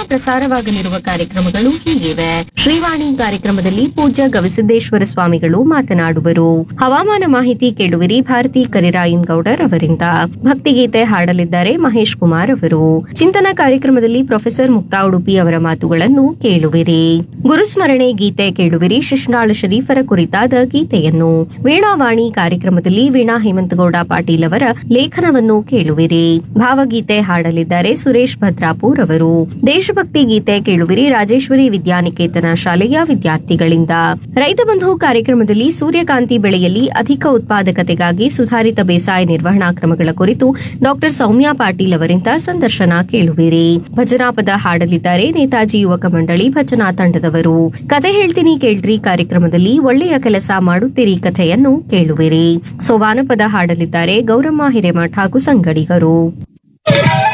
ಪ್ರಸಾರವಾಗಲಿರುವ ಕಾರ್ಯಕ್ರಮಗಳು ಹೀಗಿವೆ ಶ್ರೀವಾಣಿ ಕಾರ್ಯಕ್ರಮದಲ್ಲಿ ಪೂಜ್ಯ ಗವಿಸಿದ್ದೇಶ್ವರ ಸ್ವಾಮಿಗಳು ಮಾತನಾಡುವರು ಹವಾಮಾನ ಮಾಹಿತಿ ಕೇಳುವಿರಿ ಭಾರತಿ ಕರಿರಾಯನ್ ಗೌಡರ್ ಅವರಿಂದ ಭಕ್ತಿಗೀತೆ ಹಾಡಲಿದ್ದಾರೆ ಮಹೇಶ್ ಕುಮಾರ್ ಅವರು ಚಿಂತನ ಕಾರ್ಯಕ್ರಮದಲ್ಲಿ ಪ್ರೊಫೆಸರ್ ಮುಕ್ತಾ ಉಡುಪಿ ಅವರ ಮಾತುಗಳನ್ನು ಕೇಳುವಿರಿ ಗುರುಸ್ಮರಣೆ ಗೀತೆ ಕೇಳುವಿರಿ ಶಿಶುನಾಳ ಶರೀಫರ ಕುರಿತಾದ ಗೀತೆಯನ್ನು ವೀಣಾವಾಣಿ ಕಾರ್ಯಕ್ರಮದಲ್ಲಿ ವೀಣಾ ಹೇಮಂತಗೌಡ ಪಾಟೀಲ್ ಅವರ ಲೇಖನವನ್ನು ಕೇಳುವಿರಿ ಭಾವಗೀತೆ ಹಾಡಲಿದ್ದಾರೆ ಸುರೇಶ್ ಭದ್ರಾಪುರ್ ಅವರು ದೇಶಭಕ್ತಿ ಗೀತೆ ಕೇಳುವಿರಿ ರಾಜೇಶ್ವರಿ ವಿದ್ಯಾನಿಕೇತನ ಶಾಲೆಯ ವಿದ್ಯಾರ್ಥಿಗಳಿಂದ ರೈತ ಬಂಧು ಕಾರ್ಯಕ್ರಮದಲ್ಲಿ ಸೂರ್ಯಕಾಂತಿ ಬೆಳೆಯಲ್ಲಿ ಅಧಿಕ ಉತ್ಪಾದಕತೆಗಾಗಿ ಸುಧಾರಿತ ಬೇಸಾಯ ನಿರ್ವಹಣಾ ಕ್ರಮಗಳ ಕುರಿತು ಡಾಕ್ಟರ್ ಸೌಮ್ಯ ಪಾಟೀಲ್ ಅವರಿಂದ ಸಂದರ್ಶನ ಕೇಳುವಿರಿ ಭಜನಾ ಪದ ಹಾಡಲಿದ್ದಾರೆ ನೇತಾಜಿ ಯುವಕ ಮಂಡಳಿ ಭಜನಾ ತಂಡದವರು ಕತೆ ಹೇಳ್ತೀನಿ ಕೇಳ್ರಿ ಕಾರ್ಯಕ್ರಮದಲ್ಲಿ ಒಳ್ಳೆಯ ಕೆಲಸ ಮಾಡುತ್ತೀರಿ ಕಥೆಯನ್ನು ಕೇಳುವಿರಿ ಸೋವಾನ ಪದ ಹಾಡಲಿದ್ದಾರೆ ಗೌರಮ್ಮ ಹಿರೇಮಠ ಹಾಗೂ ಸಂಗಡಿಗರು